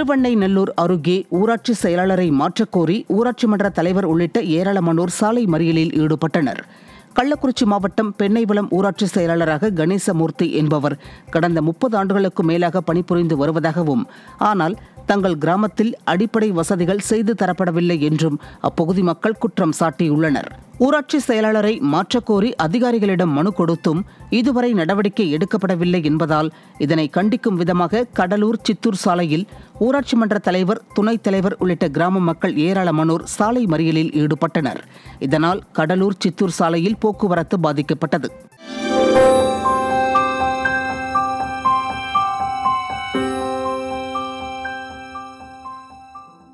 திருவெண்ணைநல்லூர் அருகே ஊராட்சி செயலாளரை மாற்றக்கோரி ஊராட்சி மன்ற தலைவர் உள்ளிட்ட ஏராளமானோர் சாலை மறியலில் ஈடுபட்டனர் கள்ளக்குறிச்சி மாவட்டம் பெண்ணைவளம் ஊராட்சி செயலாளராக கணேசமூர்த்தி என்பவர் கடந்த முப்பது ஆண்டுகளுக்கு மேலாக பணிபுரிந்து வருவதாகவும் ஆனால் தங்கள் கிராமத்தில் அடிப்படை வசதிகள் செய்து தரப்படவில்லை என்றும் அப்பகுதி மக்கள் குற்றம் சாட்டியுள்ளனர் ஊராட்சி செயலாளரை மாற்றக்கோரி அதிகாரிகளிடம் மனு கொடுத்தும் இதுவரை நடவடிக்கை எடுக்கப்படவில்லை என்பதால் இதனை கண்டிக்கும் விதமாக கடலூர் சித்தூர் சாலையில் ஊராட்சி மன்ற தலைவர் துணைத் தலைவர் உள்ளிட்ட கிராம மக்கள் ஏராளமானோர் சாலை மறியலில் ஈடுபட்டனர் இதனால் கடலூர் சித்தூர் சாலையில் போக்குவரத்து பாதிக்கப்பட்டது